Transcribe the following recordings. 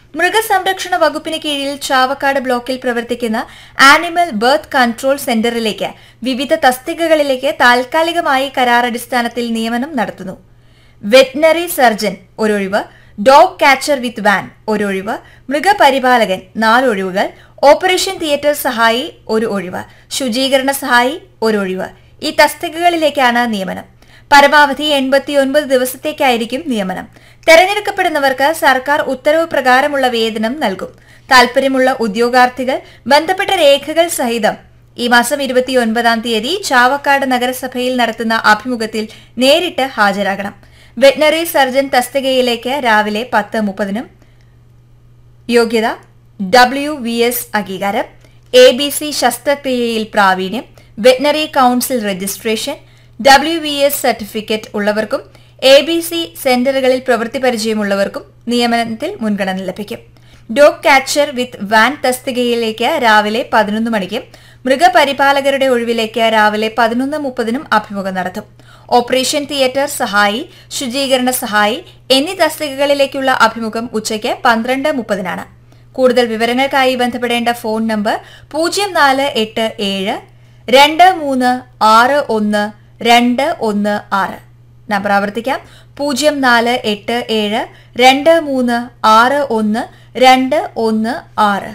മൃഗസംരക്ഷണ വകുപ്പിന് കീഴിൽ ചാവക്കാട് ബ്ലോക്കിൽ പ്രവർത്തിക്കുന്ന ആനിമൽ ബർത്ത് കൺട്രോൾ സെന്ററിലേക്ക് വിവിധ തസ്തികകളിലേക്ക് താൽക്കാലികമായി കരാറടിസ്ഥാനത്തിൽ നിയമനം നടത്തുന്നു വെറ്റിനറി സർജൻ ഒരൊഴിവ് ഡോഗ് കാച്ചർ വിത്ത് വാൻ ഒരൊഴിവ് മൃഗപരിപാലകൻ നാലൊഴിവുകൾ ഓപ്പറേഷൻ തിയേറ്റർ സഹായി ഒരു ഒഴിവ് ശുചീകരണ സഹായി ഒരൊഴിവ് ഈ തസ്തികകളിലേക്കാണ് നിയമനം പരമാവധി എൺപത്തിയൊൻപത് ദിവസത്തേക്കായിരിക്കും നിയമനം തെരഞ്ഞെടുക്കപ്പെടുന്നവർക്ക് സർക്കാർ ഉത്തരവ് പ്രകാരമുള്ള വേതനം നൽകും താൽപര്യമുള്ള ഉദ്യോഗാർത്ഥികൾ ബന്ധപ്പെട്ട രേഖകൾ സഹിതം ഈ മാസം ഇരുപത്തിയൊൻപതാം തീയതി ചാവക്കാട് നഗരസഭയിൽ നടത്തുന്ന അഭിമുഖത്തിൽ നേരിട്ട് ഹാജരാകണം വെറ്റിനറി സർജൻ തസ്തികയിലേക്ക് രാവിലെ പത്ത് മുപ്പതിനും യോഗ്യത ഡബ്ല്യു വി എസ് അംഗീകാരം എ ബി സി ശസ്ത്രക്രിയയിൽ പ്രാവീണ്യം veterinary council registration W V S certificate ഉള്ളവർക്കും എ ബി സി സെന്ററുകളിൽ പ്രവൃത്തി പരിചയമുള്ളവർക്കും നിയമനത്തിൽ മുൻഗണന ലഭിക്കും ഡോഗ് കാച്ചർ വിത്ത് വാൻ തസ്തികയിലേക്ക് രാവിലെ പതിനൊന്ന് മണിക്കും മൃഗപരിപാലകരുടെ ഒഴിവിലേക്ക് രാവിലെ പതിനൊന്ന് മുപ്പതിനും അഭിമുഖം നടത്തും ഓപ്പറേഷൻ തിയേറ്റർ സഹായി ശുചീകരണ സഹായി എന്നീ തസ്തികകളിലേക്കുള്ള അഭിമുഖം ഉച്ചയ്ക്ക് പന്ത്രണ്ട് മുപ്പതിനാണ് കൂടുതൽ വിവരങ്ങൾക്കായി ബന്ധപ്പെടേണ്ട ഫോൺ നമ്പർ പൂജ്യം നാല് എട്ട് ഏഴ് രണ്ട് മൂന്ന് ആറ് ഒന്ന് രണ്ട് ഒന്ന് ആറ് നമ്പർ ആവർത്തിക്കാം പൂജ്യം നാല് എട്ട് ഏഴ് രണ്ട് മൂന്ന് ആറ് ഒന്ന് രണ്ട് ഒന്ന് ആറ്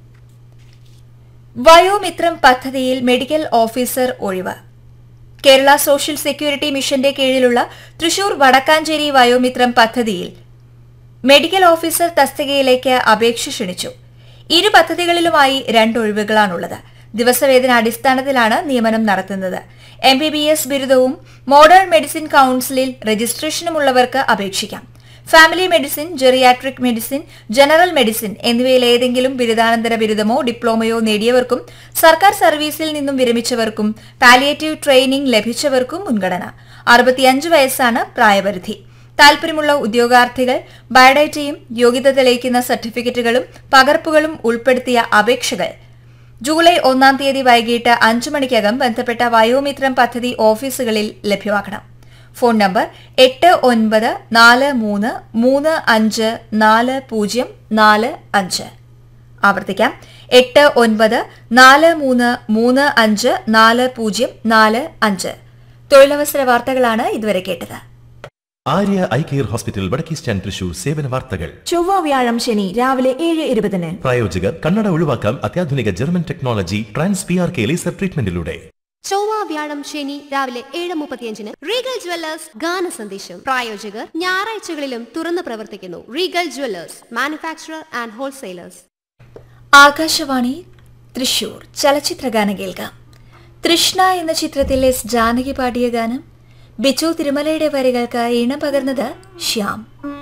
വയോമിത്രം പദ്ധതിയിൽ മെഡിക്കൽ ഓഫീസർ ഒഴിവ് കേരള സോഷ്യൽ സെക്യൂരിറ്റി മിഷന്റെ കീഴിലുള്ള തൃശൂർ വടക്കാഞ്ചേരി വയോമിത്രം പദ്ധതിയിൽ മെഡിക്കൽ ഓഫീസർ തസ്തികയിലേക്ക് അപേക്ഷ ക്ഷണിച്ചു ഇരു പദ്ധതികളിലുമായി രണ്ട് ഒഴിവുകളാണുള്ളത് ദിവസവേതന അടിസ്ഥാനത്തിലാണ് നിയമനം നടത്തുന്നത് എം ബി ബി എസ് ബിരുദവും മോഡേൺ മെഡിസിൻ കൌൺസിലിൽ രജിസ്ട്രേഷനുമുള്ളവർക്ക് അപേക്ഷിക്കാം family medicine geriatric medicine general medicine എന്നിവയിൽ ഏതെങ്കിലും ബിരുദാനന്തര ബിരുദമോ ഡിപ്ലോമയോ നേടിയവർക്കും സർക്കാർ സർവീസിൽ നിന്നും വിരമിച്ചവർക്കും പാലിയേറ്റീവ് ട്രെയിനിംഗ് ലഭിച്ചവർക്കും മുൻഗണന അറുപത്തിയഞ്ച് വയസ്സാണ് പ്രായപരിധി താൽപര്യമുള്ള ഉദ്യോഗാർത്ഥികൾ ബയോഡേറ്റയും യോഗ്യത തെളിയിക്കുന്ന സർട്ടിഫിക്കറ്റുകളും പകർപ്പുകളും ഉൾപ്പെടുത്തിയ അപേക്ഷകൾ ജൂലൈ ഒന്നാം തീയതി വൈകിട്ട് അഞ്ചു മണിക്കകം ബന്ധപ്പെട്ട വയോമിത്രം പദ്ധതി ഓഫീസുകളിൽ ലഭ്യമാക്കണം ഫോൺ നമ്പർ എട്ട് ഒൻപത് നാല് മൂന്ന് മൂന്ന് അഞ്ച് നാല് പൂജ്യം നാല് അഞ്ച് ആവർത്തിക്കാം എട്ട് ഒൻപത് നാല് മൂന്ന് മൂന്ന് അഞ്ച് നാല് പൂജ്യം നാല് അഞ്ച് തൊഴിലവസര വാർത്തകളാണ് ഇതുവരെ കേട്ടത് Arya eye care hospital Vadakke stand Thrissur സേവന വാർത്തകൾ ചൊവ്വ വ്യാഴം ശനി രാവിലെ ഏഴ് ഇരുപതിന് പ്രായോജകർ കണ്ണട ഒഴിവാക്കാം അത്യാധുനിക German technology trans P R K laser ട്രീറ്റ്മെന്റിലൂടെ ചൊവ്വ വ്യാഴം ശനി രാവിലെ ഏഴ് മുപ്പത്തിയഞ്ചിന് റീഗൽ ജ്വല്ലേഴ്സ് ഗാന സന്ദേശം പ്രായോജകർ ഞായറാഴ്ചകളിലും തുറന്നു പ്രവർത്തിക്കുന്നു regal jewellers manufacturer and wholesalers Akashvani Thrissur ചലച്ചിത്രഗാനം കേൾക്കാം തൃഷ്ണ എന്ന ചിത്രത്തിൽ എസ് ജാനകി പാടിയ ഗാനം ബിച്ചു തിരുമലയുടെ വരികൾക്ക് ഈണം പകർന്നത് ശ്യാം